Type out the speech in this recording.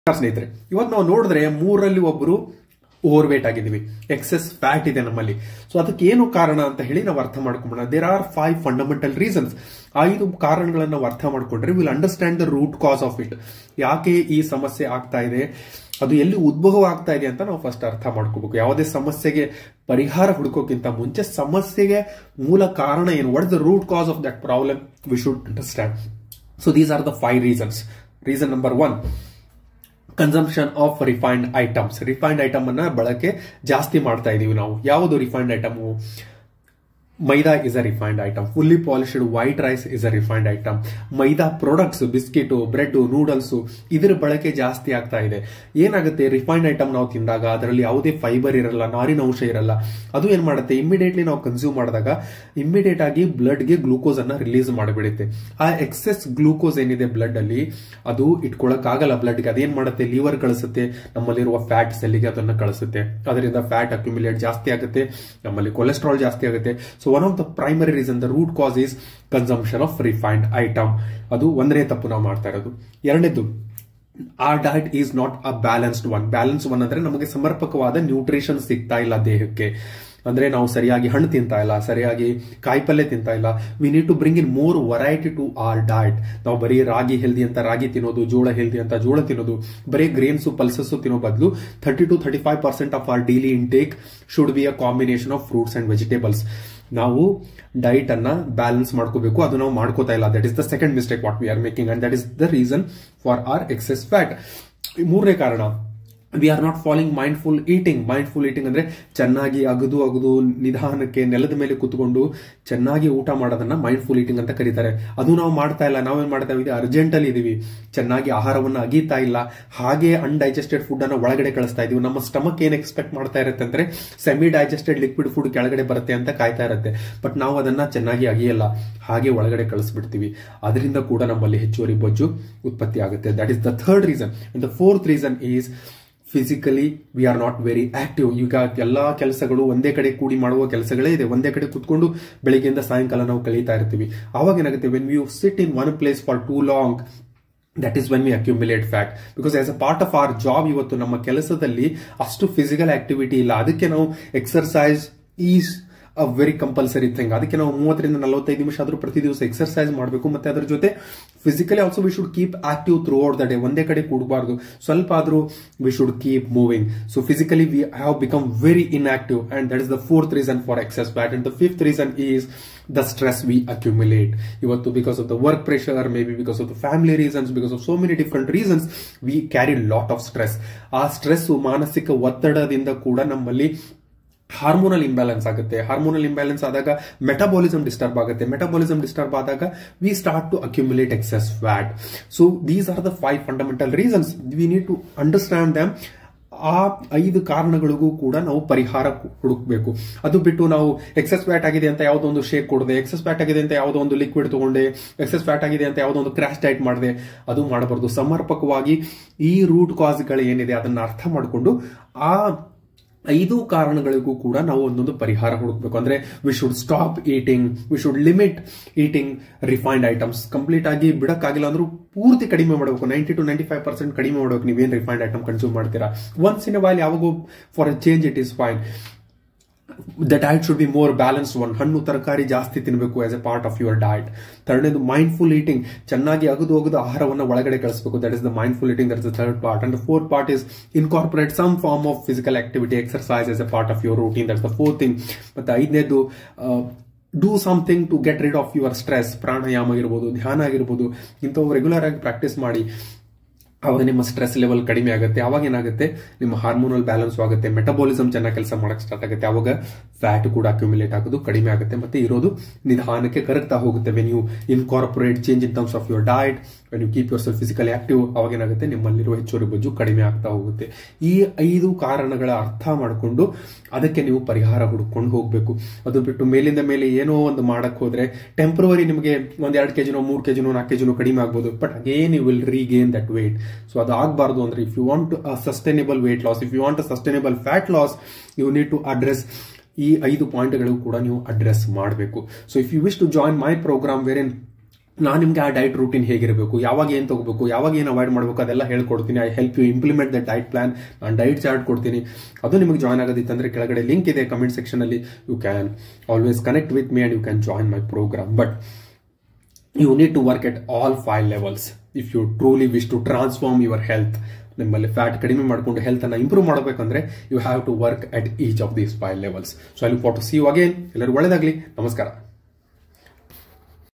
ಸ್ನೇಹಿತರೆ ಇವತ್ತು ನಾವು ನೋಡಿದ್ರೆ ಮೂರರಲ್ಲಿ ಒಬ್ಬರು ಓವರ್ ವೇಟ್ ಆಗಿದ್ದೀವಿ ಎಕ್ಸೆಸ್ ಫ್ಯಾಟ್ ಇದೆ ನಮ್ಮಲ್ಲಿ ಸೊ ಅದಕ್ಕೆ ಏನು ಕಾರಣ ಅಂತ ಹೇಳಿ ನಾವು ಅರ್ಥ ಮಾಡ್ಕೊಂಬೋಣ there are five fundamental reasons ಐದು ಕಾರಣಗಳನ್ನು ನಾವು ಅರ್ಥ ಮಾಡ್ಕೊಂಡ್ರೆ will understand the root cause of it ಯಾಕೆ ಈ ಸಮಸ್ಯೆ ಆಗ್ತಾ ಇದೆ ಅದು ಎಲ್ಲಿ ಉದ್ಭವ ಆಗ್ತಾ ಇದೆ ಅಂತ ನಾವು ಫಸ್ಟ್ ಅರ್ಥ ಮಾಡ್ಕೋಬೇಕು ಯಾವುದೇ ಸಮಸ್ಯೆಗೆ ಪರಿಹಾರ ಹುಡುಕೋಕ್ಕಿಂತ ಮುಂಚೆ ಸಮಸ್ಯೆಗೆ ಮೂಲ ಕಾರಣ ಏನು what the root cause of that problem we should understand so these are the five reasons reason number one consumption of refined items refined item ಅನ್ನ ಬಳಕೆ ಜಾಸ್ತಿ ಮಾಡ್ತಾ ಇದೀವಿ ನಾವು ಯಾವುದು refined item maida is a refined item fully polished white rice is a refined item maida products biscuit bread noodles ಇದರ ಬಳಕೆ ಜಾಸ್ತಿ ಆಗ್ತಾ ಇದೆ ಏನಾಗುತ್ತೆ ರಿಫೈನ್ಡ್ ಐಟಮ್ ನಾವು ತಿಂದಾಗ ಅದರಲ್ಲಿ ಯಾವುದೇ ಫೈಬರ್ ಇರಲ್ಲ ನಾರಿನ ಅಂಶ ಇರಲ್ಲ ಅದು ಏನ್ ಮಾಡುತ್ತೆ ಇಮಿಡಿಯೇಟ್ಲಿ ನಾವು ಕನ್ಸ್ಯೂಮ್ ಮಾಡಿದಾಗ ಇಮಿಡಿಯೇಟ್ ಆಗಿ ಬ್ಲಡ್ಗೆ ಗ್ಲೂಕೋಸ್ ಅನ್ನ ರಿಲೀಸ್ ಮಾಡಿಬಿಡುತ್ತೆ ಆ ಎಕ್ಸೆಸ್ ಗ್ಲೂಕೋಸ್ ಏನಿದೆ ಬ್ಲಡ್ ಅಲ್ಲಿ ಅದು ಇಟ್ಕೊಳಕ್ಕಾಗಲ್ಲ ಬ್ಲಡ್ಗೆ ಅದೇನ್ ಮಾಡುತ್ತೆ ಲಿವರ್ ಕಳಿಸುತ್ತೆ ನಮ್ಮಲ್ಲಿರುವ ಫ್ಯಾಟ್ ಸೆಲ್ಲಿಗೆ ಅದನ್ನ ಕಳಿಸುತ್ತೆ ಅದರಿಂದ ಫ್ಯಾಟ್ ಅಕ್ಯುಮಿಲೇಟ್ ಜಾಸ್ತಿ ಆಗುತ್ತೆ ನಮ್ಮಲ್ಲಿ ಕೊಲೆಸ್ಟ್ರಾಲ್ ಜಾಸ್ತಿ ಆಗುತ್ತೆ so one of the primary reason the root cause is consumption of refined item ಅದು ಒಂದನೇ ತಪ್ಪು ನಾವು ಮಾಡ್ತಾ ಇರೋದು ಎರಡನೇದು ಆ diet is not a balanced one balance one ಅಂದ್ರೆ ನಮಗೆ ಸಮರ್ಪಕವಾದ ನ್ಯೂಟ್ರಿಷನ್ ಸಿಗ್ತಾ ಇಲ್ಲ ದೇಹಕ್ಕೆ ಅಂದ್ರೆ ನಾವು ಸರಿಯಾಗಿ ಹಣ್ಣು ತಿಂತಾ ಇಲ್ಲ ಸರಿಯಾಗಿ ಕಾಯಿಪಲ್ಯ ತಿಂತಾ ಇಲ್ಲ we need to bring in more variety to our diet ನಾವು ಬರೀ ರಾಗಿ ಹೆಲ್ದಿ ಅಂತ ರಾಗಿ ತಿನ್ನೋದು ಜೋಳ ಹೆಲ್ದಿ ಅಂತ ಜೋಳ ತಿನ್ನೋದು ಬರೀ ಗ್ರೇನ್ಸ್ ಪಲ್ಸಸ್ ತಿನ್ನೋ ಬದಲು thirty to thirty five percent of our daily intake should be a combination of fruits and vegetables ನಾವು ಡೈಟ್ ಅನ್ನ ಬ್ಯಾಲೆನ್ಸ್ ಮಾಡ್ಕೋಬೇಕು ಅದು ನಾವು ಮಾಡ್ಕೋತಾ ಇಲ್ಲ that is the second mistake what we are making and that is the reason for our excess fat ಮೂರನೇ ಕಾರಣ we are not following mindful eating mindful eating ಅಂದ್ರೆ ಚೆನ್ನಾಗಿ ಅಗದು ಅಗದು ನಿಧಾನಕ್ಕೆ ನೆಲದ ಮೇಲೆ ಕುತ್ಕೊಂಡು ಚೆನ್ನಾಗಿ ಊಟ ಮಾಡೋದನ್ನ ಮೈಂಡ್ಫುಲ್ ಈಟಿಂಗ್ ಅಂತ ಕರೀತಾರೆ ಅದು ನಾವು ಮಾಡ್ತಾ ಇಲ್ಲ ನಾವೇನ್ ಮಾಡ್ತಾ ಇದ್ದೀವಿ ಅರ್ಜೆಂಟ್ ಅಲ್ಲಿ ಇದೀವಿ ಚೆನ್ನಾಗಿ ಆಹಾರವನ್ನ ಅಗೀತಾ ಇಲ್ಲ ಹಾಗೆ ಅನ್ಡೈಜೆಸ್ಟೆಡ್ ಫುಡ್ ಅನ್ನ ಒಳಗಡೆ ಕಳಿಸ್ತಾ ಇದೀವಿ ನಮ್ಮ ಸ್ಟಮಕ್ ಏನ್ ಎಕ್ಸ್ಪೆಕ್ಟ್ ಮಾಡ್ತಾ ಇರುತ್ತೆ ಅಂದ್ರೆ ಸೆಮಿ ಡೈಜೆಸ್ಟೆಡ್ ಲಿಕ್ವಿಡ್ ಫುಡ್ ಕೆಳಗಡೆ ಬರುತ್ತೆ ಅಂತ ಕಾಯ್ತಾ ಇರುತ್ತೆ ಬಟ್ ನಾವು ಅದನ್ನ ಚೆನ್ನಾಗಿ ಅಗಿಯಲ್ಲ ಹಾಗೆ ಒಳಗಡೆ ಕಳಿಸ್ಬಿಡ್ತೀವಿ ಅದರಿಂದ ಕೂಡ ನಮ್ಮಲ್ಲಿ ಹೆಚ್ಚುವರಿ ಬೊಜ್ಜು ಉತ್ಪತ್ತಿ ಆಗುತ್ತೆ that is the third reason the fourth reason is physically we are not very active ಈಗ ಎಲ್ಲಾ ಕೆಲಸಗಳು ಒಂದೇ ಕಡೆ ಕೂಡಿ ಮಾಡುವ ಕೆಲಸಗಳೇ ಇದೆ ಒಂದೇ ಕಡೆ ಕುತ್ಕೊಂಡು ಬೆಳಿಗ್ಗೆಯಿಂದ ಸಾಯಂಕಾಲ ನಾವು ಕಳೀತಾ ಇರ್ತೀವಿ ಅವಾಗ ಏನಾಗುತ್ತೆ when you sit in one place for too long that is when we accumulate fat because as a part of our job ಇವತ್ತು ನಮ್ಮ ಕೆಲಸದಲ್ಲಿ ಅಷ್ಟು ಫಿಸಿಕಲ್ ಆಕ್ಟಿವಿಟಿ ಇಲ್ಲ ಅದಕ್ಕೆ ನಾವು exercise is a very compulsory thing ಅದಕ್ಕೆ ನಾವು ಮೂವತ್ತರಿಂದ ನಲವತ್ತೈದು ನಿಮಿಷ ಆದ್ರೂ ಪ್ರತಿ ದಿವಸ ಎಕ್ಸರ್ಸೈಸ್ ಮಾಡಬೇಕು ಮತ್ತೆ ಅದ್ರ ಜೊತೆ physically also we should keep active throughout the day ಒಂದೇ ಕಡೆ ಕೂಡಬಾರ್ದು ಸ್ವಲ್ಪ ಆದ್ರೂ we should keep moving so physically we have become very inactive and that is the fourth reason for excess fat and the fifth reason is the stress we accumulate ಇವತ್ತು because of the work pressure maybe because of the family reasons because of so many different reasons we carry lot of stress ಆ stress ಮಾನಸಿಕ ಒತ್ತಡದಿಂದ ಕೂಡ ನಮ್ಮಲ್ಲಿ hormonal imbalance ಆಗುತ್ತೆ hormonal imbalance ಆದಾಗ metabolism disturb ಆಗುತ್ತೆ metabolism disturb ಆದಾಗ we start to accumulate excess fat so these are the five fundamental reasons we need to understand them ಆ ಐದು ಕಾರಣಗಳಿಗೂ ಕೂಡ ನಾವು ಪರಿಹಾರ ಹುಡುಕ್ಬೇಕು ಅದು ಬಿಟ್ಟು ನಾವು ಎಕ್ಸೆಸ್ ಫ್ಯಾಟ್ ಆಗಿದೆ ಅಂತ ಯಾವುದೋ ಒಂದು ಶೇಕ್ ಕೊಡದೆ ಎಕ್ಸೆಸ್ ಫ್ಯಾಟ್ ಆಗಿದೆ ಅಂತ ಯಾವುದೋ ಒಂದು ಲಿಕ್ವಿಡ್ ತಗೊಂಡೆ ಎಕ್ಸೆಸ್ ಫ್ಯಾಟ್ ಆಗಿದೆ ಅಂತ ಯಾವುದೋ ಒಂದು ಕ್ರಾಶ್ ಡೈಟ್ ಮಾಡಿದೆ ಅದು ಮಾಡಬಾರ್ದು ಸಮರ್ಪಕವಾಗಿ ಈ ರೂಟ್ ಕಾಸ್ಗಳು ಏನಿದೆ ಅದನ್ನ ಅರ್ಥ ಮಾಡಿಕೊಂಡು ಆ ಐದು ಕಾರಣಗಳಿಗೂ ಕೂಡ ನಾವು ಒಂದೊಂದು ಪರಿಹಾರ ಹುಡುಕ್ಬೇಕು ಅಂದ್ರೆ we should stop eating we should limit eating refined items complete ಆಗಿ ಬಿಡಕ್ಕಾಗಿಲ್ಲ ಅಂದ್ರೂ ಪೂರ್ತಿ ಕಡಿಮೆ ಮಾಡಬೇಕು ninety to ninety five percent ಕಡಿಮೆ ಮಾಡಬೇಕು ನೀವೇನು ರಿಫೈನ್ಡ್ ಐಟಮ್ ಕನ್ಸ್ಯೂಮ್ ಮಾಡ್ತೀರಾ ಒನ್ಸ್ ಇನ್ ವೈಲ್ ಯಾವಾಗೂ for a change it is fine the diet should be more balance one ಹಣ್ಣು ತರಕಾರಿ ಜಾಸ್ತಿ ತಿನ್ನಬೇಕು as a part of your diet ಥರ್ಡ್ನೇದು ಮೈಂಡ್ಫುಲ್ ಈಟಿಂಗ್ ಚೆನ್ನಾಗಿ ಅಗದು ಹೋಗದು ಆಹಾರವನ್ನು ಒಳಗಡೆ ಕಳಿಸಬೇಕು that is the mindful eating that is the third part and fourth part is incorporate some form of physical activity exercise as a part of your routine that's the fourth thing ಮತ್ತೆ ಐದನೇದು do something to get rid of your stress pranayama ಇರ್ಬೋದು ಧ್ಯಾನ ಆಗಿರ್ಬೋದು ಇಂಥವು regular ಆಗಿ practice ಮಾಡಿ ಅವಾಗ ನಿಮ್ಮ ಸ್ಟ್ರೆಸ್ ಲೆವೆಲ್ ಕಡಿಮೆ ಆಗುತ್ತೆ ಅವಾಗ ಏನಾಗುತ್ತೆ ನಿಮ್ಮ ಹಾರ್ಮೋನಲ್ ಬ್ಯಾಲೆನ್ಸ್ ಆಗುತ್ತೆ ಮೆಟಬಾಲಿಸಮ್ ಚೆನ್ನಾಗಿ ಕೆಲಸ ಮಾಡಕ್ಕೆ ಸ್ಟಾರ್ಟ್ ಆಗುತ್ತೆ ಅವಾಗ ಫ್ಯಾಟ್ ಕೂಡ ಅಕ್ಯುಮುಲೇಟ್ ಆಗೋದು ಕಡಿಮೆ ಆಗುತ್ತೆ ಮತ್ತೆ ಇರೋದು ನಿಧಾನಕ್ಕೆ ಕರಗ್ತಾ ಹೋಗುತ್ತೆ when you incorporate change in terms of your diet when you keep yourself physically active ಅವಾಗ ಏನಾಗುತ್ತೆ ನಿಮ್ಮಲ್ಲಿರುವ ಹೆಚ್ಚುವರಿ ಬೊಜ್ಜು ಕಡಿಮೆ ಆಗ್ತಾ ಹೋಗುತ್ತೆ ಈ ಐದು ಕಾರಣಗಳ ಅರ್ಥ ಮಾಡಿಕೊಂಡು ಅದಕ್ಕೆ ನೀವು ಪರಿಹಾರ ಹುಡುಕೊಂಡು ಹೋಗಬೇಕು ಅದು ಬಿಟ್ಟು ಮೇಲಿಂದ ಮೇಲೆ ಏನೋ ಒಂದು ಮಾಡಕ್ ಹೋದ್ರೆ ಟೆಂಪ್ರವರಿ ನಿಮಗೆ ಒಂದ್ ಎರಡು ಕೆಜಿನೋ ಮೂರು ಕೆಜಿನೋ ನಾಲ್ಕು ಕೆಜಿನೋ ಕಡಿಮೆ ಆಗ್ಬೋದು but again you will regain that weight so ಅದು ಆಗಬಾರ್ದು ಅಂದ್ರೆ if you want a sustainable weight loss if you want a sustainable fat loss you need to address ಈ ಐದು ಪಾಯಿಂಟ್ಗಳು ಕೂಡ ನೀವು ಅಡ್ರೆಸ್ ಮಾಡಬೇಕು so if you wish to join my program wherein ನಾನು ನಿಮ್ಗೆ ಆ ಡೈಟ್ ರೂಟೀನ್ ಹೇಗಿರಬೇಕು ಯಾವಾಗ ಏನು ತಗೋಬೇಕು ಯಾವಾಗ ಏನು ಅವಾಯ್ಡ್ ಮಾಡಬೇಕು ಅದೆಲ್ಲ ಹೇಳ್ಕೊಡ್ತೀನಿ I help you implement the diet plan ನಾನು ಡೈಟ್ ಚಾರ್ಟ್ ಕೊಡ್ತೀನಿ ಅದು ನಿಮಗೆ ಜಾಯ್ನ್ ಆಗೋದಿತ್ತಂದ್ರೆ ಕೆಳಗಡೆ ಲಿಂಕ್ ಇದೆ ಕಮೆಂಟ್ ಸೆಕ್ಷನಲ್ಲಿ you can always connect with me and you can join my program but you need to work at all five levels if you truly wish to transform your health ನಿಮ್ಮಲ್ಲಿ fat ಕಡಿಮೆ ಮಾಡಿಕೊಂಡು health ಅನ್ನ improve ಮಾಡಬೇಕಂದ್ರೆ you have to work at each of these five levels so I look for to see you again ಎಲ್ಲರೂ ಒಳ್ಳೆದಾಗಲಿ ನಮಸ್ಕಾರ